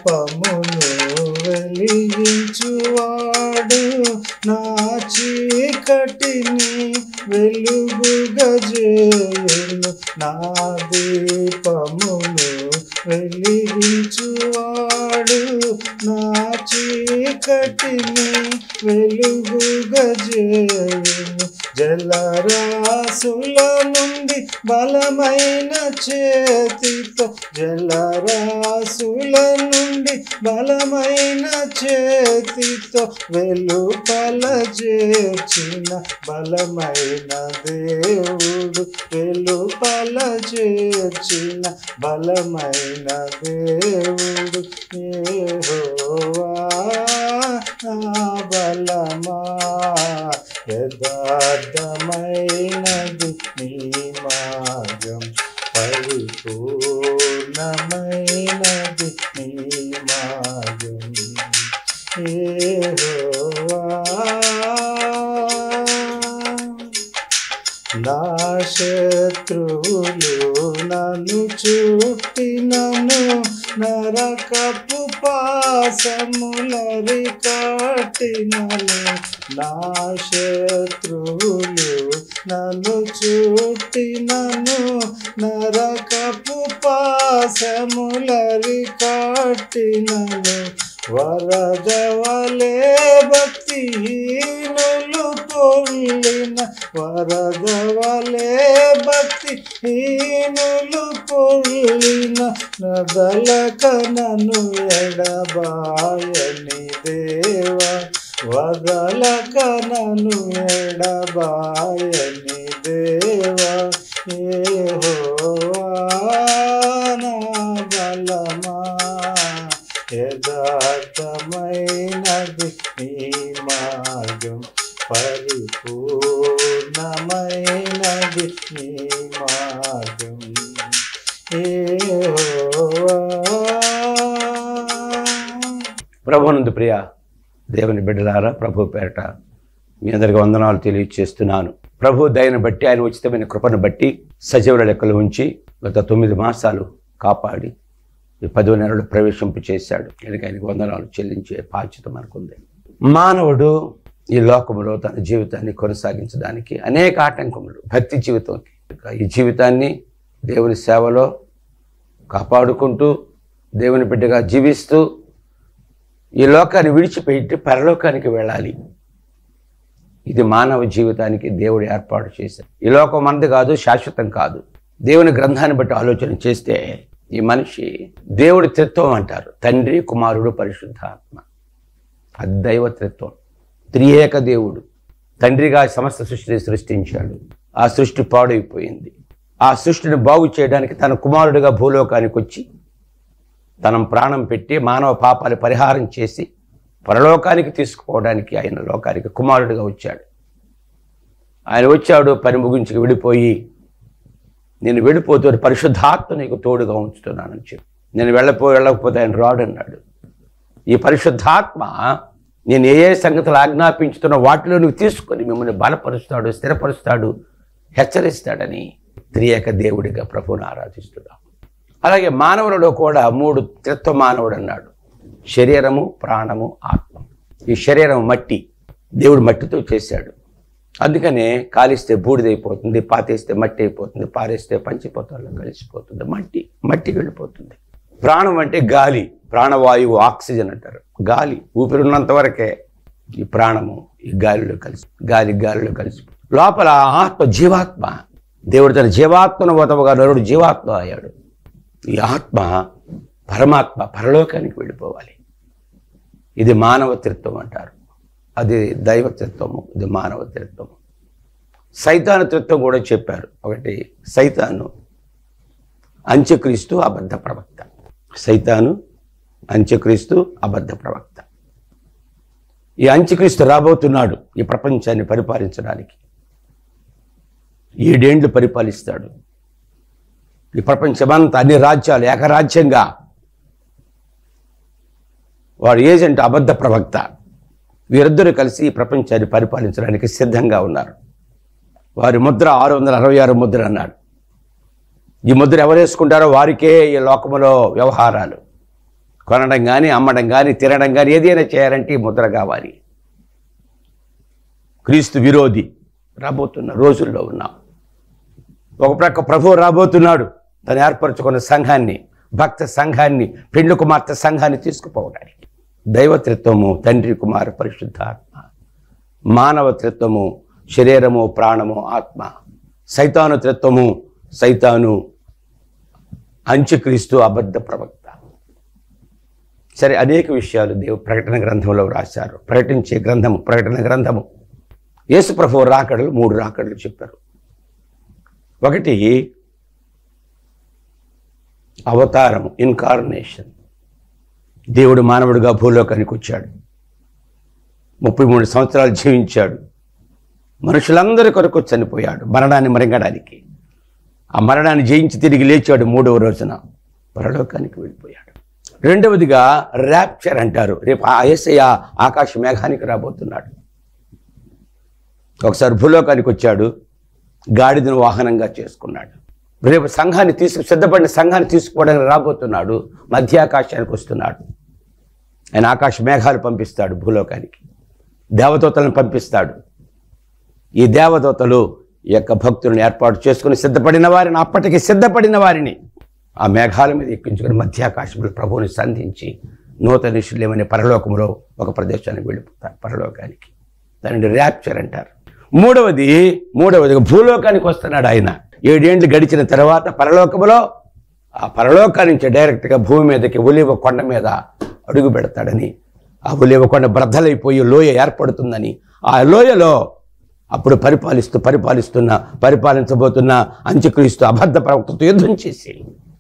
దీపమును వెలిగించువాడు నా చీకటిని వెలుగుగా చేయును నా దీపమును వెలిగించువాడు నా చీకటిని వెలుగుగా చేయును జలరాసుల నుండి బలమైన చేతితో జలరాసుల నుండి బలమైన చేతితో వెలుపల చేర్చిన బలమైన దేవుడు వెలుపల చేర్చిన బలమైన దేవుడు యెహోవా నా బలమా యథార్థమైనది నీ మార్గం పరిపూర్ణమైనది నీ మార్గం యెహోవా నా శత్రువులు నన్ను చుట్టినను నరకపు పాసములరి కట్టినను నా శత్రువులు నన్ను చుట్టినను నరకపు పాసములరి కట్టినను వరదవలే భక్తిహీనులు పొల్లిన వరదవలే భక్తిహీనులు పొల్లిన నదలక నన్ను ఎడబాయని దేవా వదలక నన్ను ఎడబాయని దేవా ఏహోవా నా బలమా యథార్థమైనది నీ మార్గం పరిపూర్ణమైనది నీ మార్గం యెహోవా ప్రభునందు ప్రియ దేవుని బిడ్డలారా ప్రభు పేరట మీ అందరికి వందనాలు తెలియచేస్తున్నాను ప్రభు దయను బట్టి ఆయన ఉచితమైన కృపను బట్టి సజీవుల లెక్కలు ఉంచి గత తొమ్మిది మాసాలు కాపాడి ఈ పదో నెలలు ప్రవేశింపు చేశాడు కనుక ఆయనకు వందనాలు చెల్లించే బాధ్యత మనకుంది మానవుడు ఈ లోకంలో తన జీవితాన్ని కొనసాగించడానికి అనేక ఆటంకములు భక్తి జీవితం ఈ జీవితాన్ని దేవుని సేవలో కాపాడుకుంటూ దేవుని బిడ్డగా జీవిస్తూ ఈ లోకాన్ని విడిచిపెట్టి పరలోకానికి వెళ్ళాలి ఇది మానవ జీవితానికి దేవుడు ఏర్పాటు చేశాడు ఈ లోకం మనది కాదు శాశ్వతం కాదు దేవుని గ్రంథాన్ని బట్టి ఆలోచన చేస్తే ఈ మనిషి దేవుడి త్రిత్వం అంటారు తండ్రి కుమారుడు పరిశుద్ధాత్మ అది దైవ త్రిత్వం త్రియేక దేవుడు తండ్రిగా సమస్త సృష్టిని సృష్టించాడు ఆ సృష్టి పాడైపోయింది ఆ సృష్టిని బాగు చేయడానికి తన కుమారుడిగా భూలోకానికి వచ్చి తన ప్రాణం పెట్టి మానవ పాపాలు పరిహారం చేసి పరలోకానికి తీసుకుపోవడానికి ఆయన లోకానికి కుమారుడిగా వచ్చాడు ఆయన వచ్చాడు పని ముగించి విడిపోయి నేను వెళ్ళిపోతూ పరిశుద్ధాత్మ నీకు తోడుగా ఉంచుతున్నానని చెప్పి నేను వెళ్ళపో వెళ్ళకపోతే ఆయన రాడు అన్నాడు ఈ పరిశుద్ధాత్మ నేను ఏ ఏ సంగతులు ఆజ్ఞాపించుతున్న వాటిలో నువ్వు తీసుకొని మిమ్మల్ని బలపరుస్తాడు స్థిరపరుస్తాడు హెచ్చరిస్తాడని త్రియేక దేవుడిగా ప్రభువుని ఆరాధిస్తున్నాం అలాగే మానవులలో కూడా మూడు త్రిత్వ మానవుడు అన్నాడు శరీరము ప్రాణము ఆత్మ ఈ శరీరం మట్టి దేవుడు మట్టితో చేశాడు అందుకనే కాలిస్తే బూడిదైపోతుంది పాతేస్తే మట్టి అయిపోతుంది పారేస్తే పంచిపోతాలో కలిసిపోతుంది మట్టి మట్టి వెళ్ళిపోతుంది ప్రాణం అంటే గాలి ప్రాణవాయువు ఆక్సిజన్ అంటారు గాలి ఊపిరి ఉన్నంత వరకే ఈ ప్రాణము ఈ గాలిలో కలిసి గాలి గాలిలో కలిసి లోపల ఆత్మ జీవాత్మ దేవుడు తన జీవాత్మను పోతవగా నరుడు జీవాత్మ అయ్యాడు ఈ ఆత్మ పరమాత్మ పరలోకానికి వెళ్ళిపోవాలి ఇది మానవ త్రిత్వం అంటారు అది దైవ త్రిత్వము ఇది మానవ త్రిత్వము సైతాను త్రిత్వం కూడా చెప్పారు ఒకటి సైతాను అంత్యక్రీస్తు అబద్ధ ప్రవక్త సైతాను అంత్యక్రీస్తు అబద్ధ ప్రవక్త ఈ అంత్యక్రీస్తు రాబోతున్నాడు ఈ ప్రపంచాన్ని పరిపాలించడానికి ఏడేండ్లు పరిపాలిస్తాడు ఈ ప్రపంచమంతా అన్ని రాజ్యాలు ఏకరాజ్యంగా వాడు ఏజెంట్ అబద్ధ ప్రవక్త వీరిద్దరూ కలిసి ఈ ప్రపంచాన్ని పరిపాలించడానికి సిద్ధంగా ఉన్నారు వారి ముద్ర ఆరు వందల అరవై ఆరు ముద్ర అన్నాడు ఈ ముద్ర ఎవరు వేసుకుంటారో వారికే ఈ లోకములో వ్యవహారాలు కొనడం కానీ అమ్మడం కానీ తినడం కానీ ఏదైనా చేయాలంటే ఈ ముద్ర కావాలి క్రీస్తు విరోధి రాబోతున్న రోజుల్లో ఉన్నాం ఒక ప్రక్క ప్రభువు రాబోతున్నాడు తను ఏర్పరచుకున్న సంఘాన్ని భక్త సంఘాన్ని పెండ్లు కుమార్తె సంఘాన్ని తీసుకుపోవడానికి దైవత్రిత్వము తండ్రి కుమార పరిశుద్ధాత్మ మానవ త్రిత్వము శరీరము ప్రాణము ఆత్మ సైతాను త్రిత్వము సైతాను అంత్యక్రీస్తు అబద్ధ ప్రవక్త సరే అనేక విషయాలు దేవు ప్రకటన గ్రంథంలో రాశారు ప్రకటించే గ్రంథము ప్రకటన గ్రంథము యేసు ప్రభు రాకడలు మూడు రాకడలు చెప్పారు ఒకటి అవతారము ఇన్కార్నేషన్ దేవుడు మానవుడిగా భూలోకానికి వచ్చాడు ముప్పై మూడు సంవత్సరాలు జీవించాడు మనుషులందరి కొరకు చనిపోయాడు మరణాన్ని మరింగడానికి ఆ మరణాన్ని జయించి తిరిగి లేచాడు మూడవ రోజున పరలోకానికి వెళ్ళిపోయాడు రెండవదిగా ర్యాప్చర్ అంటారు రేపు ఆ యేసయ్య ఆకాశ మేఘానికి రాబోతున్నాడు ఒకసారి భూలోకానికి వచ్చాడు గాడిదను వాహనంగా చేసుకున్నాడు రేపు సంఘాన్ని తీసుకు సిద్ధపడిన సంఘాన్ని తీసుకుపోవడానికి రాబోతున్నాడు మధ్యాకాశానికి వస్తున్నాడు ఆయన ఆకాశ మేఘాలు పంపిస్తాడు భూలోకానికి దేవదూతలను పంపిస్తాడు ఈ దేవదూతలు ఈ యొక్క భక్తులను ఏర్పాటు చేసుకుని సిద్ధపడిన వారిని అప్పటికి సిద్ధపడిన వారిని ఆ మేఘాల మీద ఎక్కించుకుని మధ్యాకాశంలో ప్రభువుని సంధించి నూతన నిశుల్యమనే పరలోకంలో ఒక ప్రదేశానికి వెళ్ళిపోతారు పరలోకానికి దానిని ర్యాప్చర్ అంటారు మూడవది మూడవది భూలోకానికి వస్తున్నాడు ఆయన ఏడేండ్లు గడిచిన తర్వాత పరలోకములో ఆ పరలోకాన్ని నుంచి డైరెక్ట్గా భూమి మీదకి ఒలివ కొండ మీద అడుగు పెడతాడని ఆ ఒలివ కొండ బ్రద్దలైపోయి లోయ ఏర్పడుతుందని ఆ లోయలో అప్పుడు పరిపాలిస్తూ పరిపాలిస్తున్న పరిపాలించబోతున్న అంత్యక్రీస్తు అబద్ధ ప్రవక్తతో యుద్ధం చేసి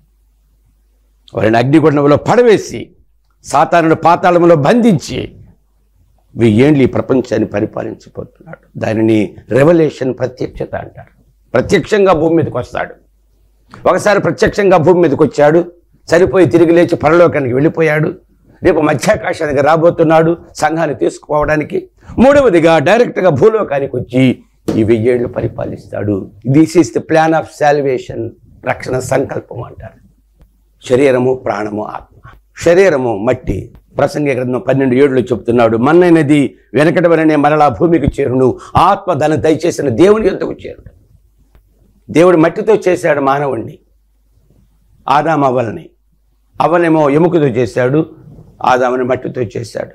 వారిని అగ్నిగుండంలో పడవేసి సాతానుడు పాతాళంలో బంధించి వెయ్యేండ్లు ఈ ప్రపంచాన్ని పరిపాలించిపోతున్నాడు దానిని రెవల్యూషన్ ప్రత్యక్షత అంటారు ప్రత్యక్షంగా భూమి మీదకి వస్తాడు ఒకసారి ప్రత్యక్షంగా భూమి మీదకి వచ్చాడు సరిపోయి తిరిగి లేచి పరలోకానికి వెళ్ళిపోయాడు రేపు మధ్యాకాశానికి రాబోతున్నాడు సంఘాన్ని తీసుకుపోవడానికి మూడవదిగా డైరెక్ట్గా భూలోకానికి వచ్చి ఈ వెయ్యేళ్ళు పరిపాలిస్తాడు this is the plan of salvation రక్షణ సంకల్పం అంటారు శరీరము ప్రాణము ఆత్మ శరీరము మట్టి ప్రసంగ గ్రంథం పన్నెండు ఏడులో చెప్తున్నాడు మన్నైనది వెనకటి వలనే మరలా భూమికి చేరును ఆత్మ దాన్ని దయచేసిన దేవుని ఎంతకు చేరుడు దేవుడు మట్టితో చేశాడు మానవుణ్ణి ఆదాం అవ్వలని అవ్వనేమో ఎముకతో చేశాడు ఆదాముని మట్టితో చేశాడు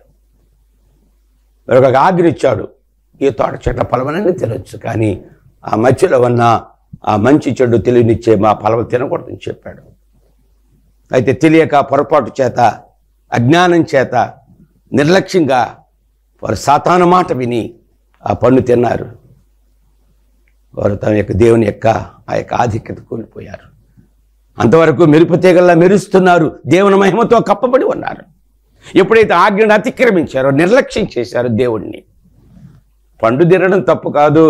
ఒక ఆజ్ఞ ఇచ్చాడు ఈ తోట చెట్ల ఫలమనని తినొచ్చు కానీ ఆ మధ్యలో ఉన్న ఆ మంచి చెడు తెలియనిచ్చే మా ఫలం తినకూడదని చెప్పాడు అయితే తెలియక పొరపాటు చేత అజ్ఞానం చేత నిర్లక్ష్యంగా వారు సాతాను మాట విని ఆ పండు తిన్నారు వారు తమ యొక్క దేవుని యొక్క ఆ యొక్క ఆధిక్యత కోల్పోయారు అంతవరకు మెరుపు తీగల్లా మెరుస్తున్నారు దేవుని మహిమతో కప్పబడి ఉన్నారు ఎప్పుడైతే ఆజ్ఞను అతిక్రమించారో నిర్లక్ష్యం చేశారో దేవుణ్ణి పండు తినడం తప్పు కాదు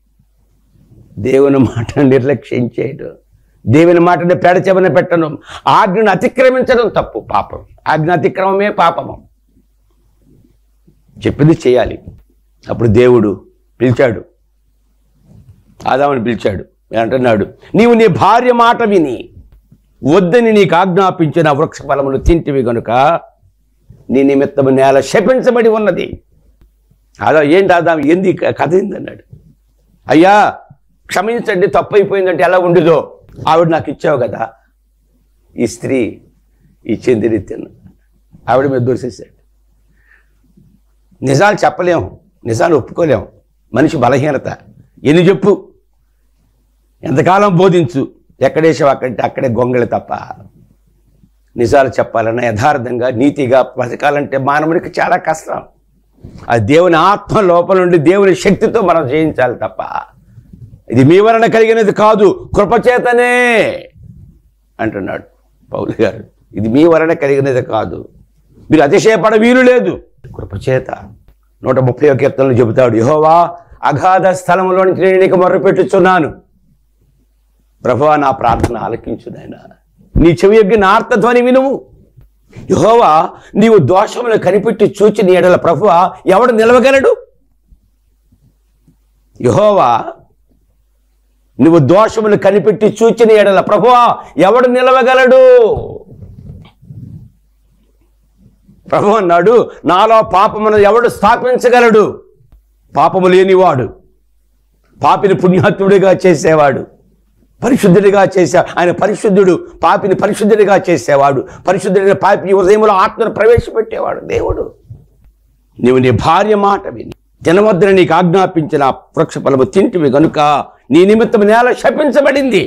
దేవుని మాటను నిర్లక్ష్యం చేయడం దేవుని మాటని పెడచెవన పెట్టడం ఆజ్ఞను అతిక్రమించడం తప్పు పాపం ఆజ్ఞ అతిక్రమమే పాపము చెప్పింది చేయాలి అప్పుడు దేవుడు పిలిచాడు ఆదాముని పిలిచాడు అంటున్నాడు నీవు నీ భార్య మాట విని వద్దని నీకు ఆజ్ఞాపించిన వృక్ష ఫలములు తింటివి గనుక నీ నిమిత్తము నేల శపించబడి ఉన్నది అదా ఏంటి ఆదాం ఏంది ఈ కథ ఏందన్నాడు అయ్యా క్షమించండి తప్పు అయిపోయిందంటే ఎలా ఉండదో ఆవిడ నాకు ఇచ్చావు కదా ఈ స్త్రీ ఈ చెందిరి తిన్న ఆవిడ మీద దూసేసాడు నిజాలు చెప్పలేము నిజాలు ఒప్పుకోలేము మనిషి బలహీనత ఎన్ని చెప్పు ఎంతకాలం బోధించు ఎక్కడేసావు అక్కడంటే అక్కడే గొంగళి తప్ప నిజాలు చెప్పాలన్నా యథార్థంగా నీతిగా బతకాలంటే మానవునికి చాలా కష్టం అది దేవుని ఆత్మ లోపల నుండి దేవుని శక్తితో మనం జయించాలి తప్ప ఇది మీ వలన కలిగినది కాదు కృపచేతనే అంటున్నాడు పౌలు గారు ఇది మీ వలన కలిగినది కాదు మీరు అతిశయపడ వీలు లేదు కృపచేత నూట ముప్పై ఒక కీర్తనలు చెబుతాడు యహోవా అగాధ స్థలంలో నుంచి నేను నీకు మొర్రపెట్టుచున్నాను ప్రభువా నా ప్రార్థన ఆలకించు నాయనా నీ చెవి యొగ్గి నా ఆర్తధ్వని వినుము యహోవా నీవు దోషములు కనిపెట్టి చూచి నీ ఎడల ప్రభువా ఎవడు నిలవగలడు యహోవా నువ్వు దోషములు కనిపెట్టి చూచిన ఎడల ప్రభువా ఎవడు నిలవగలడు ప్రభు అన్నాడు నాలో పాపమును ఎవడు స్థాపించగలడు పాపము లేనివాడు పాపిని పుణ్యాత్ముడిగా చేసేవాడు పరిశుద్ధుడిగా చేసే ఆయన పరిశుద్ధుడు పాపిని పరిశుద్ధుడిగా చేసేవాడు పరిశుద్ధుడైన పాపి ఉదయంలో ఆత్మను ప్రవేశపెట్టేవాడు దేవుడు నీవు నీ భార్య మాట విని తినవద్దని నీకు ఆజ్ఞాపించిన ఆ వృక్ష ఫలము తింటివి గనుక నీ నిమిత్తం నేల శపించబడింది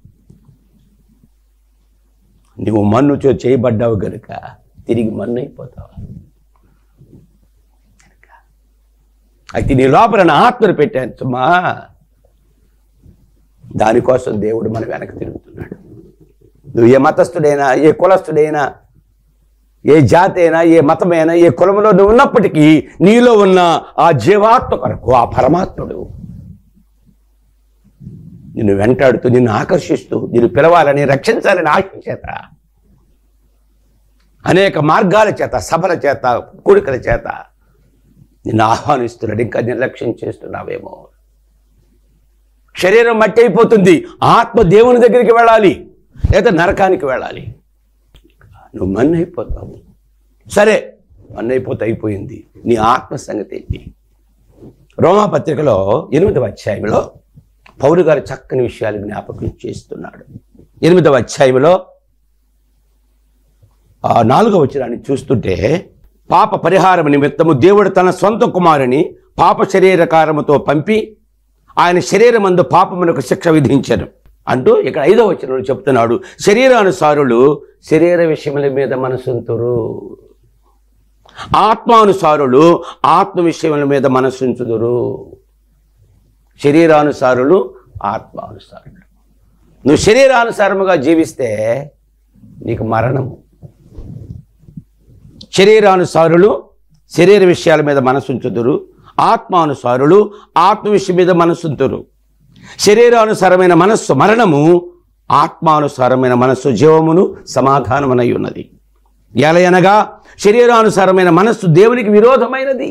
నువ్వు మన్నుచో చేయబడ్డావు గనుక తిరిగి మన్ను అయిపోతావు అయితే నీ లోపల నా ఆత్మను పెట్టాను సుమా దానికోసం దేవుడు మన వెనక తిరుగుతున్నాడు నువ్వు ఏ మతస్థుడైనా ఏ కులస్థుడైనా ఏ జాతి అయినా ఏ మతమైనా ఏ కులంలో నువ్వు ఉన్నప్పటికీ నీలో ఉన్న ఆ జీవాత్మ కొరకు ఆ పరమాత్ముడు నిన్ను వెంటాడుతూ నిన్ను ఆకర్షిస్తూ నిన్ను పిలవాలని రక్షించాలని ఆశ చేత అనేక మార్గాల చేత సభల చేత కూడికల చేత నిన్ను ఆహ్వానిస్తున్నాడు ఇంకా నిర్లక్ష్యం చేస్తున్నావేమో శరీరం మట్టి అయిపోతుంది ఆత్మ దేవుని దగ్గరికి వెళ్ళాలి లేదా నరకానికి వెళ్ళాలి నువ్వు మన్ను అయిపోతావు సరే మన్ను అయిపోతే అయిపోయింది నీ ఆత్మ సంగతి ఏంటి రోమాపత్రికలో ఎనిమిదవ అధ్యాయంలో పౌరు గారు చక్కని విషయాలు జ్ఞాపకం చేస్తున్నాడు ఎనిమిదవ అధ్యాయంలో ఆ నాలుగవ వచనాన్ని చూస్తుంటే పాప పరిహారం నిమిత్తము దేవుడు తన సొంత కుమారుని పాప శరీరకారముతో పంపి ఆయన శరీరమందు పాపమునకు శిక్ష విధించను అంటూ ఇక్కడ ఐదవ వచనంలో చెప్తున్నాడు శరీరానుసారులు శరీర విషయముల మీద మనసుంతురు ఆత్మానుసారులు ఆత్మ విషయముల మీద మనసుంచుదురు శరీరానుసారులు ఆత్మానుసారులు నువ్వు శరీరానుసారముగా జీవిస్తే నీకు మరణము శరీరానుసారులు శరీర విషయాల మీద మనసుంచుదురు ఆత్మానుసారులు ఆత్మ విషయం మీద మనసుంతురు శరీరానుసారమైన మనస్సు మరణము ఆత్మానుసారమైన మనస్సు జీవమును సమాధానమనై ఉన్నది ఎలయనగా శరీరానుసారమైన మనస్సు దేవునికి విరోధమైనది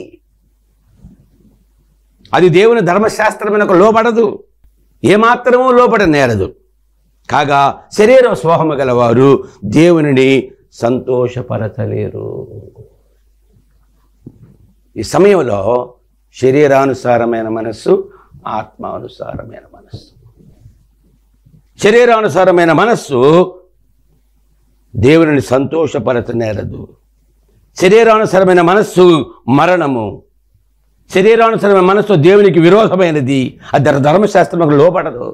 అది దేవుని ధర్మశాస్త్రమునకు లోబడదు ఏమాత్రమూ లోబడ నేరదు కాగా శరీర స్వహము గలవారు దేవునిని సంతోషపరచలేరు ఈ సమయంలో శరీరానుసారమైన మనస్సు ఆత్మానుసారమైన మనస్సు శరీరానుసారమైన మనస్సు దేవునిని సంతోషపరచనేరదు శరీరానుసారమైన మనస్సు మరణము శరీరానుసారమైన మనస్సు దేవునికి విరోధమైనది అది ధర్మశాస్త్రముకు లోపడదు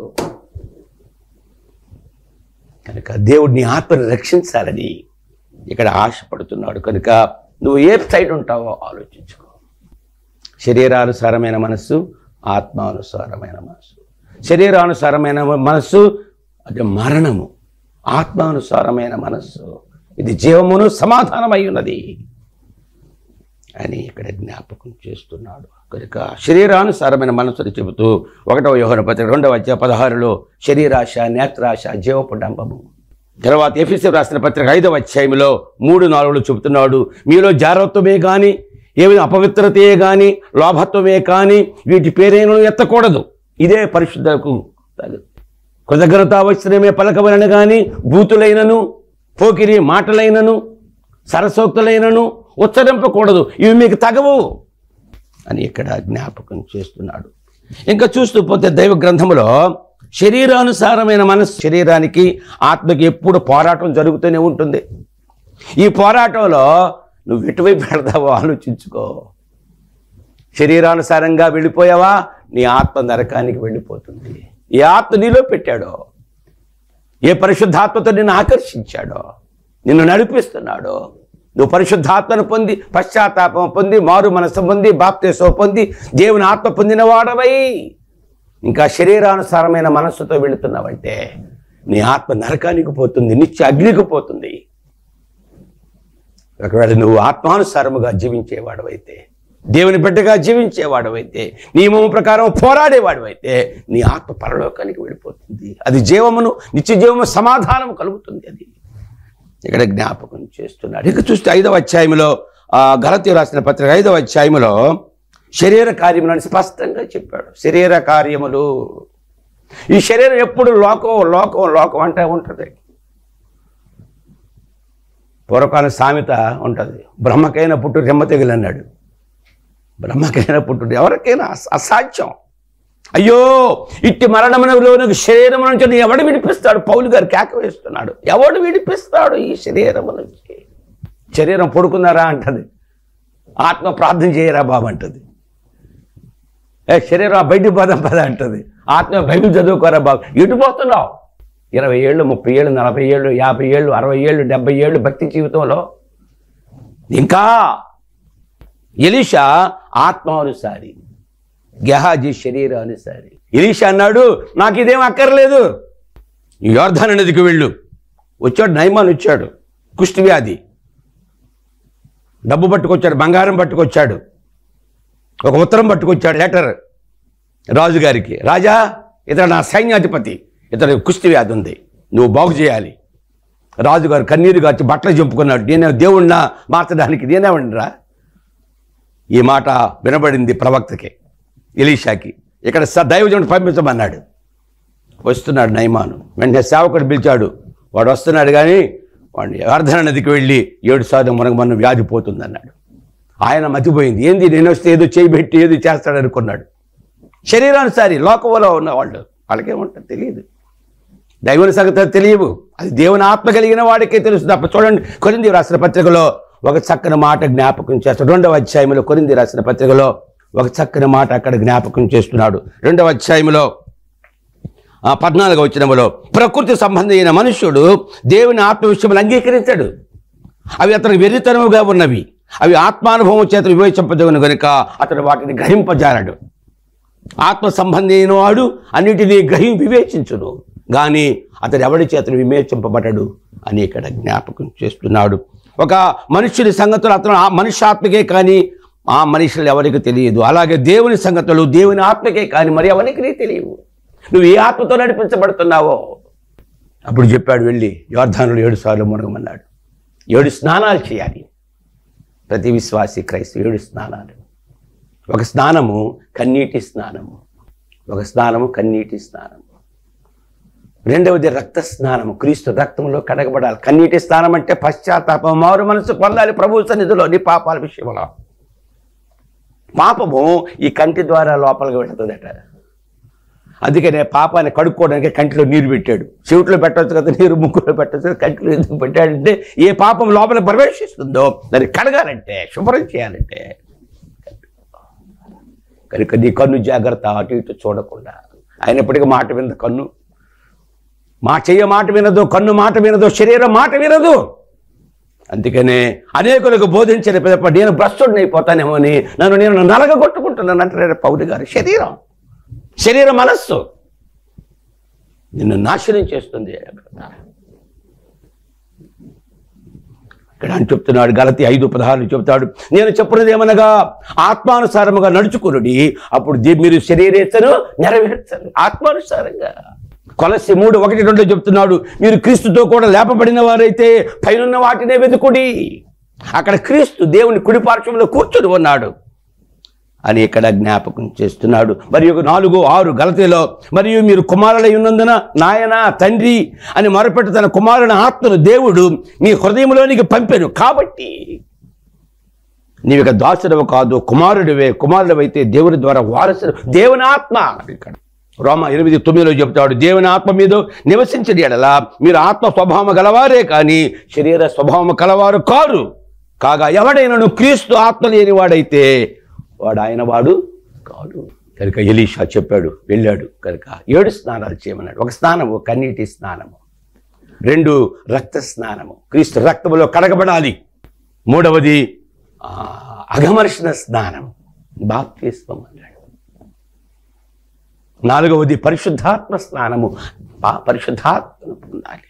కనుక దేవుడు నీ ఆత్మను రక్షించాలని ఇక్కడ ఆశపడుతున్నాడు కనుక నువ్వు ఏ సైడ్ ఉంటావో ఆలోచించుకో శరీరానుసారమైన మనస్సు ఆత్మానుసారమైన మనస్సు శరీరానుసారమైన మనస్సు అది మరణము ఆత్మానుసారమైన మనస్సు ఇది జీవమును సమాధానమై ఉన్నది అని ఇక్కడ జ్ఞాపకం చేస్తున్నాడు కనుక శరీరానుసారమైన మనసుని చెబుతూ ఒకటవ యోహన పత్రిక రెండవ అధ్యాయ పదహారులో శరీరాశ నేత్రాశ జీవపు డంబము తర్వాత ఎఫీసీ రాసిన పత్రిక ఐదవ అధ్యాయంలో మూడు నాలుగులో చెబుతున్నాడు మీలో జాగ్రత్తమే కానీ ఏమి అపవిత్రతయే కానీ లోభత్వమే కానీ వీటి పేరేను ఎత్తకూడదు ఇదే పరిశుద్ధకు తగదు కృతజ్ఞత అవసరమే పలకవలను కానీ బూతులైనను పోకిరి మాటలైనను సరసోక్తులైనను ఉచ్చరింపకూడదు ఇవి మీకు తగవు అని ఇక్కడ జ్ఞాపకం చేస్తున్నాడు ఇంకా చూస్తూ పోతే దైవ గ్రంథములో శరీరానుసారమైన మనసు శరీరానికి ఆత్మకి ఎప్పుడు పోరాటం జరుగుతూనే ఉంటుంది ఈ పోరాటంలో నువ్వు ఎటువైపు పెడతావో ఆలోచించుకో శరీరానుసారంగా వెళ్ళిపోయావా నీ ఆత్మ నరకానికి వెళ్ళిపోతుంది ఏ ఆత్మ నీలో పెట్టాడో ఏ పరిశుద్ధాత్మతో నిన్ను ఆకర్షించాడో నిన్ను నడిపిస్తున్నాడో నువ్వు పరిశుద్ధాత్మను పొంది పశ్చాత్తాపం పొంది మారు మనసు పొంది బాప్తేసో పొంది దేవుని ఆత్మ పొందిన వాడవై ఇంకా శరీరానుసారమైన మనస్సుతో వెళుతున్నావంటే నీ ఆత్మ నరకానికి పోతుంది నిత్య అగ్నికి పోతుంది ఒకవేళ నువ్వు ఆత్మానుసారముగా జీవించేవాడవైతే దేవుని బిడ్డగా జీవించేవాడవైతే నియమం ప్రకారం పోరాడేవాడవైతే నీ ఆత్మ పరలోకానికి వెళ్ళిపోతుంది అది జీవమును నిత్య జీవము సమాధానం కలుగుతుంది అది ఇక్కడ జ్ఞాపకం చేస్తున్నాడు ఇక చూస్తే ఐదవ అధ్యాయంలో ఆ గలతీ రాసిన పత్రిక ఐదవ అధ్యాయంలో శరీర కార్యములను స్పష్టంగా చెప్పాడు శరీర కార్యములు ఈ శరీరం ఎప్పుడు లోకం లోకం లోకం అంటే ఉంటుంది పూర్వకాల సామెత ఉంటుంది బ్రహ్మకైన పుట్టు రెమ్మ తెగులు అన్నాడు బ్రహ్మకైన పుట్టు ఎవరికైనా అస- అసాధ్యం అయ్యో ఇట్టి మరణమునలోనికి శరీరం నుంచి ఎవడు విడిపిస్తాడు పౌలు గారు కేక వేస్తున్నాడు ఎవడు విడిపిస్తాడు ఈ శరీరం నుంచి శరీరం పడుకున్నారా అంటది ఆత్మ ప్రార్థన చేయరా బాబు అంటది ఏ శరీరం బయటికి పోదాం పద అంటది ఆత్మ బైబిల్ చదువుకోరా బాబు ఎటు పోతున్నావు ఇరవై ఏళ్ళు ముప్పై ఏళ్ళు నలభై ఏళ్ళు యాభై ఏళ్ళు అరవై ఏళ్ళు డెబ్బై ఏళ్ళు భక్తి జీవితంలో ఇంకా ఎలీషా ఆత్మానుసారి గెహాజీ శరీరానుసారి ఎలీషా అన్నాడు నాకు ఇదేం అక్కర్లేదు యోర్ధన నదికి వెళ్ళు వచ్చాడు నైమాన్ వచ్చాడు కుష్టి వ్యాధి డబ్బు పట్టుకొచ్చాడు బంగారం పట్టుకొచ్చాడు ఒక ఉత్తరం పట్టుకొచ్చాడు లెటర్ రాజుగారికి రాజా ఇతడు నా సైన్యాధిపతి ఇతడు కుష్టి వ్యాధి ఉంది నువ్వు బాగు చేయాలి రాజుగారు కన్నీరు గార్చి బట్టలు చెప్పుకున్నాడు నేనే దేవుణ్ణా మార్చడానికి నేనేమండిరా ఈ మాట వినబడింది ప్రవక్తకి ఎలీషాకి ఇక్కడ స దైవజనుడు పంపించమన్నాడు వస్తున్నాడు నైమాను వెంటనే సేవకుడు పిలిచాడు వాడు వస్తున్నాడు కానీ వాడిని అర్ధన నదికి వెళ్ళి ఏడు సార్లు మనకు మనం వ్యాధి పోతుందన్నాడు ఆయన మతిపోయింది ఏంది నేను వస్తే ఏదో చేయబెట్టి ఏదో చేస్తాడు అనుకున్నాడు శరీరానుసారి లోకంలో ఉన్న వాళ్ళు వాళ్ళకేముంటుంది తెలియదు దైవుని సంగతి తెలియవు అది దేవుని ఆత్మ కలిగిన వాడికే తెలుసు తప్ప చూడండి కొరింది రాసిన పత్రికలో ఒక చక్కని మాట జ్ఞాపకం చేస్తాడు రెండవ అధ్యాయంలో కొరింది రాసిన పత్రికలో ఒక చక్కని మాట అక్కడ జ్ఞాపకం చేస్తున్నాడు రెండవ అధ్యాయంలో ఆ పద్నాలుగో వచ్చినములో ప్రకృతి సంబంధమైన మనుష్యుడు దేవుని ఆత్మ విషయములు అంగీకరించాడు అవి అతనికి వెర్రితనముగా ఉన్నవి అవి ఆత్మానుభవం చేత వివేచింపదగును గనుక అతడు వాటిని గ్రహింపజాలడు ఆత్మ సంబంధి అయిన వాడు అన్నిటినీ గ్రహి వివేచించును కానీ అతడు ఎవడి చేతను వివేచింపబడడు అని ఇక్కడ జ్ఞాపకం చేస్తున్నాడు ఒక మనుష్యుని సంగతులు అతను ఆ మనిషి ఆత్మకే కానీ ఆ మనుషులు ఎవరికి తెలియదు అలాగే దేవుని సంగతులు దేవుని ఆత్మకే కానీ మరి ఎవరికి తెలియవు నువ్వు ఏ ఆత్మతో నడిపించబడుతున్నావో అప్పుడు చెప్పాడు వెళ్ళి యోర్ధానులు ఏడు సార్లు మునగమన్నాడు ఏడు స్నానాలు చేయాలి ప్రతి విశ్వాసి క్రైస్తవ ఏడు స్నానాలు ఒక స్నానము కన్నీటి స్నానము ఒక స్నానము కన్నీటి స్నానము రెండవది రక్త స్నానము క్రీస్తు రక్తంలో కడగబడాలి కన్నీటి స్నానం అంటే పశ్చాత్తాపం మారు మనసు పొందాలి ప్రభు సన్నిధిలో నీ పాపాల విషయంలో పాపము ఈ కంటి ద్వారా లోపలికి వెళుతుందట అందుకనే పాపాన్ని కడుక్కోవడానికి కంటిలో నీరు పెట్టాడు చెవిట్లో పెట్టవచ్చు కదా నీరు ముక్కులో పెట్టచ్చు కదా, కంటిలో ఎందుకు పెట్టాడంటే ఏ పాపం లోపల ప్రవేశిస్తుందో దాన్ని కడగాలంటే శుభ్రం చేయాలంటే కనుక నీ కన్ను జాగ్రత్త అటు ఇటు చూడకుండా అయినప్పటికీ మాట వినదు కన్ను మా చెయ్య మాట వినదు కన్ను మాట వినదు శరీరం మాట వినదు అందుకనే అనేకులకు బోధించిన పిదప నేను భ్రష్టుడిని అయిపోతానేమో అని నన్ను నేను నలగగొట్టుకుంటున్నాను అంటారు పౌరు గారు శరీరం శరీర మనస్సు నిన్ను నాశనం చేస్తుంది ఇక్కడ అని చెప్తున్నాడు గలతి ఐదు పదహారు చెప్తాడు నేను చెప్పున్నది ఏమనగా ఆత్మానుసారముగా నడుచుకునుడి అప్పుడు దీ- మీరు శరీరేచ్చను నెరవేర్చరు ఆత్మానుసారంగా కొలసి మూడు ఒకటి రెండు చెప్తున్నాడు మీరు క్రీస్తుతో కూడా లేపబడిన వారైతే పైనున్న వాటినే వెతుకుడి అక్కడ క్రీస్తు దేవుని కుడి పార్శ్వంలో కూర్చుని ఉన్నాడు అని ఇక్కడ జ్ఞాపకం చేస్తున్నాడు మరియు నాలుగు ఆరు గలతీలో మరియు మీరు కుమారులై ఉన్నందున నాయన తండ్రి అని మొరపెట్టు తన కుమారుని ఆత్మను దేవుడు మీ హృదయంలోనికి పంపాను కాబట్టి నీవు ఇక దాసుడవు కాదు కుమారుడివే కుమారుడివైతే దేవుని ద్వారా వారసుడు దేవుని ఆత్మ ఇక్కడ రోమ ఎనిమిది తొమ్మిదిలో చెప్తాడు దేవుని ఆత్మ మీద నివసించిన ఎడలా మీరు ఆత్మ స్వభావం గలవారే కానీ శరీర స్వభావం కలవారు కారు కాగా ఎవడైనను క్రీస్తు ఆత్మ లేని వాడైతే వాడు ఆయన వాడు కాడు కనుక ఎలీషా చెప్పాడు వెళ్ళాడు కనుక ఏడు స్నానాలు చేయమన్నాడు ఒక స్నానము కన్నీటి స్నానము రెండు రక్త స్నానము క్రీస్తు రక్తములో కడగబడాలి మూడవది ఆ, అఘమర్షణ స్నానం బాప్తిస్వం అన్నాడు నాలుగవది పరిశుద్ధాత్మ స్నానము ఆ పరిశుద్ధాత్మను పొందాలి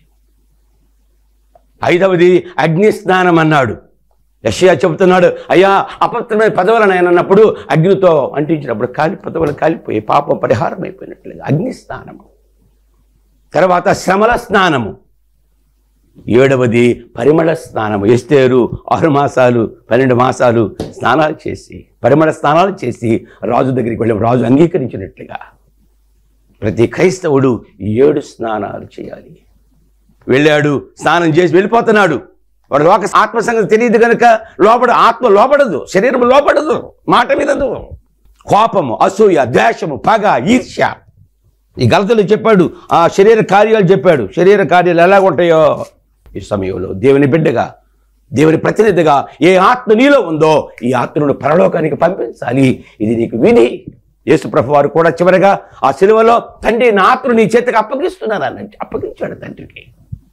ఐదవది అగ్ని స్నానం అన్నాడు యషయా చెబుతున్నాడు అయ్యా అపవిత్రమైన పదవులను ఆయన అన్నప్పుడు అగ్నితో అంటించినప్పుడు కాలి పదవులు కాలిపోయి పాపం పరిహారం అయిపోయినట్లుగా అగ్ని స్నానము తర్వాత శ్రమల స్నానము ఏడవది పరిమళ స్నానము ఎస్తేరు ఆరు మాసాలు పన్నెండు మాసాలు స్నానాలు చేసి పరిమళ స్నానాలు చేసి రాజు దగ్గరికి వెళ్ళి రాజు అంగీకరించినట్లుగా ప్రతి క్రైస్తవుడు ఈ ఏడు స్నానాలు చేయాలి వెళ్ళాడు స్నానం చేసి వెళ్ళిపోతున్నాడు వాడు లోక ఆత్మ సంగతి తెలియదు కనుక లోపడ ఆత్మ లోపడదు శరీరం లోపడదు మాట వినదు కోపము అసూయ ద్వేషము పగ ఈర్ష్య ఈ గలతలు చెప్పాడు ఆ శరీర కార్యాలు చెప్పాడు శరీర కార్యాలు ఎలా ఉంటాయో ఈ సమయంలో దేవుని బిడ్డగా దేవుని ప్రతినిధిగా ఏ ఆత్మ నీలో ఉందో ఈ ఆత్మను పరలోకానికి పంపించాలి ఇది నీకు విధి యేసు ప్రభు వారు కూడా చివరిగా ఆ సిలువలో తండ్రి నా ఆత్మను నీ చేతికి అప్పగిస్తున్నాను అన్నట్టు అప్పగించాడు తండ్రికి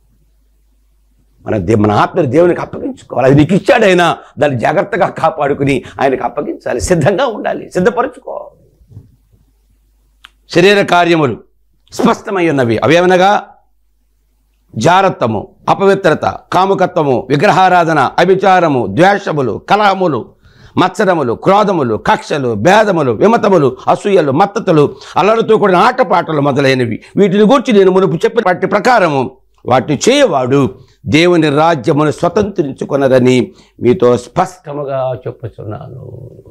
మన దే మన ఆత్మను దేవునికి అప్పగించుకోవాలి అది నీకు ఇచ్చాడు ఆయన దాన్ని జాగ్రత్తగా కాపాడుకుని ఆయనకు అప్పగించాలి సిద్ధంగా ఉండాలి సిద్ధపరచుకో శరీర కార్యములు స్పష్టమై ఉన్నవి అవేమనగా జారత్వము అపవిత్రత కాముకత్వము విగ్రహారాధన అభిచారము ద్వేషములు కలహములు మత్సరములు క్రోధములు కక్షలు భేదములు విమతములు అసూయలు మత్తతులు అల్లరితో కూడిన ఆటపాటలు మొదలైనవి వీటిని గూర్చి నేను మునుపు చెప్పిన వాటి ప్రకారము వాటిని చేయవాడు దేవుని రాజ్యమును స్వతంత్రించుకున్నదని మీతో స్పష్టముగా చెప్పుచున్నాను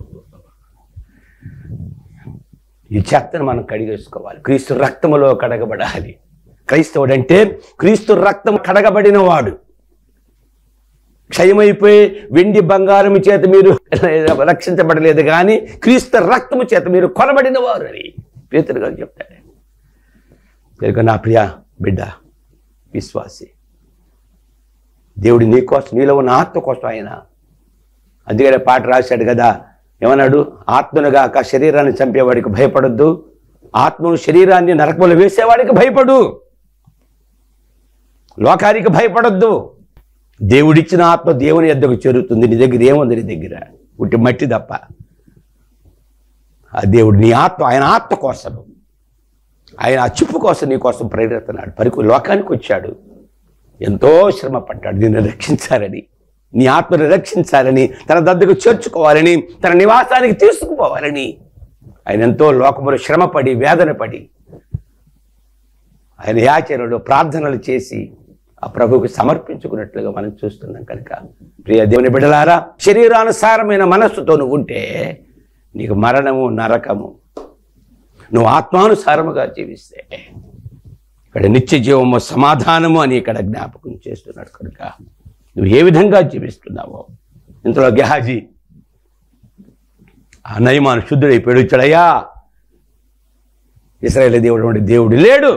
ఈ చెత్తను మనం కడిగేసుకోవాలి క్రీస్తు రక్తములో కడగబడాలి క్రైస్తవుడు అంటే క్రీస్తు రక్తం కడగబడిన వాడు క్షయమైపోయి వెండి బంగారం చేత మీరు రక్షించబడలేదు కానీ క్రీస్తు రక్తము చేత మీరు కొనబడిన వారు అని పేతురు గారు చెప్తాడు కనుక నా ప్రియ బిడ్డ విశ్వాసి దేవుడు నీ కోసం నీలో ఉన్న ఆత్మ కోసం ఆయన అందుకనే పాట రాశాడు కదా ఏమన్నాడు ఆత్మనుగాక శరీరాన్ని చంపేవాడికి భయపడొద్దు ఆత్మను శరీరాన్ని నరకములు వేసేవాడికి భయపడు లోకానికి భయపడొద్దు దేవుడిచ్చిన ఆత్మ దేవుని ఎద్దకు చేరుతుంది నీ దగ్గర ఏముంది నీ దగ్గర ఉట్టి మట్టి తప్ప ఆ దేవుడు నీ ఆత్మ ఆయన ఆత్మ కోసం ఆయన ఆ చిప్పు కోసం నీ కోసం ప్రేరేస్తున్నాడు పరికి లోకానికి వచ్చాడు ఎంతో శ్రమ పడ్డాడు దీన్ని రక్షించాలని నీ ఆత్మను రక్షించాలని తన దద్దకు చేర్చుకోవాలని తన నివాసానికి తీసుకుపోవాలని ఆయన ఎంతో లోకములు శ్రమపడి వేదన పడి ఆయన యాచనలు ప్రార్థనలు చేసి ఆ ప్రభువుకి సమర్పించుకున్నట్లుగా మనం చూస్తున్నాం కనుక ప్రియ దేవుని బిడ్డలారా శరీరానుసారమైన మనస్సుతో నువ్వు ఉంటే నీకు మరణము నరకము నువ్వు ఆత్మానుసారముగా జీవిస్తే ఇక్కడ నిత్య జీవము సమాధానము అని ఇక్కడ జ్ఞాపకం చేస్తున్నాడు కనుక నువ్వు ఏ విధంగా జీవిస్తున్నావో ఇంతలో గెహాజీ ఆ నయమాను శుద్ధుడైపోయాడు వచ్చాడయ్యా ఇస్రాయేల్ దేవుడు వంటి దేవుడు లేడు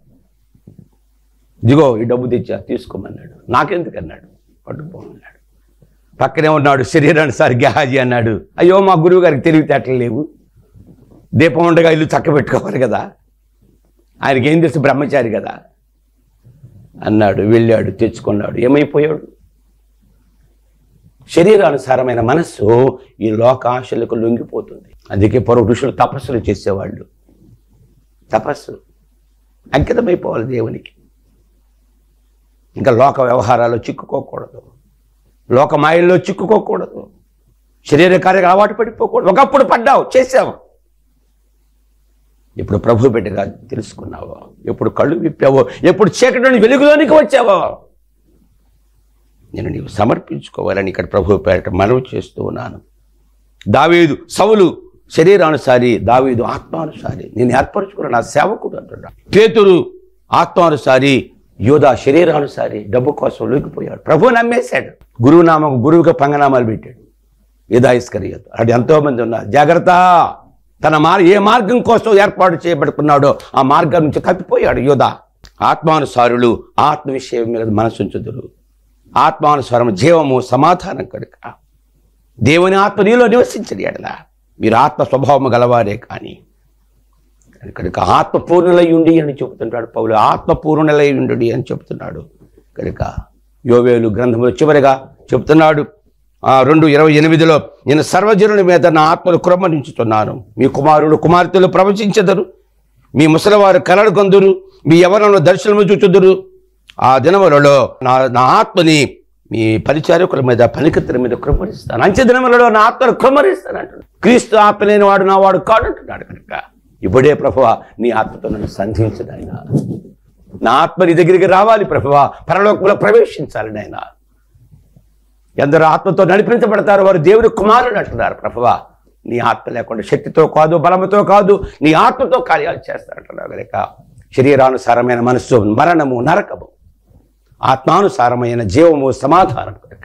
ఇదిగో ఈ డబ్బు తెచ్చా తీసుకోమన్నాడు నాకెందుకు అన్నాడు పట్టుకోమన్నాడు పక్కనే ఉన్నాడు శరీరానుసారి గెహాజీ అన్నాడు అయ్యో మా గురువు గారికి తెలివితేటలు లేవు దీపం ఉండగా ఇల్లు చక్క పెట్టుకోవాలి కదా ఆయనకి ఏం తెలుసు బ్రహ్మచారి కదా అన్నాడు వెళ్ళాడు తెచ్చుకున్నాడు ఏమైపోయాడు శరీరానుసారమైన మనస్సు ఈ లోకాశలకు లొంగిపోతుంది అందుకే పూర్వ ఋషులు తపస్సులు చేసేవాళ్ళు తపస్సు అంకితమైపోవాలి దేవునికి ఇంకా లోక వ్యవహారాల్లో చిక్కుకోకూడదు లోక మాయల్లో చిక్కుకోకూడదు శరీర కార్యాలు అలవాటు పడిపోకూడదు ఒకప్పుడు పడ్డావు చేసావు ఎప్పుడు ప్రభు బిడ్డగా తెలుసుకున్నావో ఎప్పుడు కళ్ళు విప్పావో ఎప్పుడు చీకటిని వెలుగులోనికి వచ్చావో నేను నీవు సమర్పించుకోవాలని ఇక్కడ ప్రభు పేరట మనవి చేస్తూ ఉన్నాను దావీదు సౌలు శరీరానుసారి దావీదు ఆత్మానుసారి నేను ఏర్పరచుకున్న నా సేవకుడు అంటున్నాడు పేతురు ఆత్మానుసారి యోధా శరీరానుసారి డబ్బు కోసం లొంగిపోయాడు ప్రభు నమ్మేశాడు గురువు నామం గురువుగా పంగనామాలు పెట్టాడు యుధాయిస్కరియత్ అది ఎంతోమంది ఉన్నారు జాగ్రత్త తన మార్ ఏ మార్గం కోసం ఏర్పాటు చేయబడుకున్నాడో ఆ మార్గం నుంచి తప్పిపోయాడు యోధ ఆత్మానుసారులు ఆత్మ విషయం మీద మనసుంచుదురు ఆత్మానుసారం జీవము సమాధానం కనుక దేవుని ఆత్మ నీలో నివసించని ఎడల మీరు ఆత్మ స్వభావము గలవారే కానీ కనుక ఆత్మ పూర్ణులై ఉండి అని చెబుతుంటాడు పౌలు ఆత్మ పూర్ణులై ఉండి అని చెబుతున్నాడు కనుక యోవేలు గ్రంథంలో చివరిగా చెబుతున్నాడు ఆ రెండు ఇరవై ఎనిమిదిలో నేను సర్వజనుల మీద నా ఆత్మను క్రమణించుతున్నాను మీ కుమారుడు కుమార్తెలు ప్రవచించెదరు మీ ముసలివారు కలడు కొందురు మీ ఎవరను దర్శనము చూచుదురు ఆ దినములలో నా నా ఆత్మని మీ పరిచారకుల మీద పనికత్తుల మీద కృమరిస్తాను అంచె దినములలో నా ఆత్మను కృమరిస్తాను అంటున్నాడు క్రీస్తు ఆత్మ లేని వాడు నా వాడు కాడు అంటున్నాడు కనుక ఇప్పుడే ప్రభువ నీ ఆత్మతో నన్ను సంధించు నాయన నా ఆత్మ నీ దగ్గరికి రావాలి ప్రభువ పరలోకంలో ప్రవేశించాలి నాయన ఎందరు ఆత్మతో నడిపించబడతారు వారు దేవుని కుమారుడు అంటున్నారు ప్రభువ నీ ఆత్మ లేకుండా శక్తితో కాదు బలముతో కాదు నీ ఆత్మతో కార్యాలు చేస్తారంటున్నారు కనుక శరీరానుసారమైన మనస్సు మరణము నరకము ఆత్మానుసారమైన జీవము సమాధానం కనుక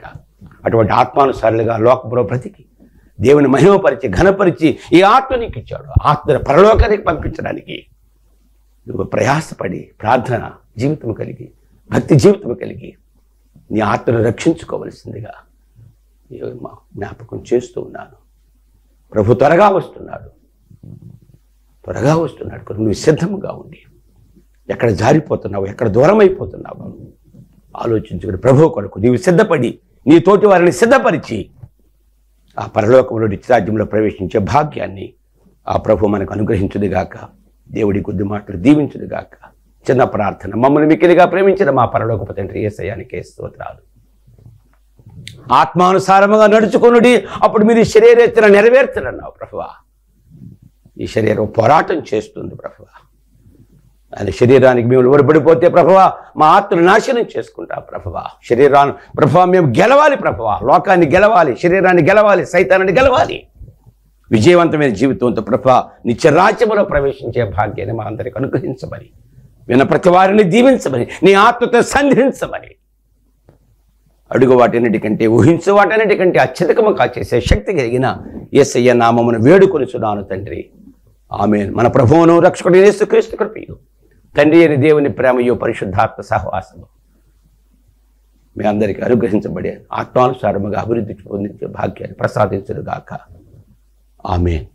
అటువంటి ఆత్మానుసారులుగా లోకంలో బ్రతికి దేవుని మహిమపరిచి ఘనపరిచి ఈ ఆత్మ నీకు ఇచ్చాడు ఆత్మను పరలోకానికి పంపించడానికి నువ్వు ప్రయాసపడి ప్రార్థన జీవితం కలిగి భక్తి జీవితం కలిగి నీ ఆత్మను రక్షించుకోవలసిందిగా ఈ మా జ్ఞాపకం చేస్తూ ఉన్నాను ప్రభు త్వరగా వస్తున్నాడు త్వరగా వస్తున్నాడు కనుక నువ్వు సిద్ధంగా ఉండి ఎక్కడ జారిపోతున్నావు ఎక్కడ దూరం అయిపోతున్నావు ఆలోచించుకుని ప్రభు కొరకు నీవు సిద్ధపడి నీ తోటి వారిని సిద్ధపరిచి ఆ పరలోకంలో నిత్యరాజ్యంలో ప్రవేశించే భాగ్యాన్ని ఆ ప్రభు మనకు అనుగ్రహించుదుగాక దేవుడి కొద్ది మాటలు దీవించుదుగాక చిన్న ప్రార్థన మమ్మల్ని మిక్కిలిగా ప్రేమించిన మా పరలోకపు తండ్రి ఏసయానికి స్తోత్రాలు ఆత్మానుసారముగా నడుచుకునుడి అప్పుడు మీరు శరీరేచ్చన నెరవేర్చడన్నావు ప్రభువా ఈ శరీరం పోరాటం చేస్తుంది ప్రభువా ఆయన శరీరానికి మేము లోబడిపోతే ప్రభువా మా ఆత్మను నాశనం చేసుకుంటా ప్రభువా శరీరాన్ని ప్రభువా మేము గెలవాలి ప్రభువా లోకాన్ని గెలవాలి శరీరాన్ని గెలవాలి సైతాన్ని గెలవాలి విజయవంతమైన జీవితంతో ప్రభా నిత్య రాజ్యములో ప్రవేశించే భాగ్యాన్ని మా అందరికి అనుగ్రహించమని విన్న ప్రతి వారిని దీవించమని నీ ఆత్మతో సంధించమని అడుగు వాటన్నిటికంటే ఊహించు వాటన్నిటికంటే అత్యధికము కాచేసే శక్తి కలిగిన ఎస్ఐయ నామమును వేడుకొని చున్నాను తండ్రి ఆమె మన ప్రభువును రక్షకుడు యేసుక్రీస్తు కృపయు తండ్రి అని దేవుని ప్రేమయు పరిశుద్ధాత్మ సహవాసము మీ అందరికీ అనుగ్రహించబడే ఆత్మానుసారముగా అభివృద్ధి పొందించే భాగ్యాన్ని ప్రసాదించుడుగాక ఆమెన్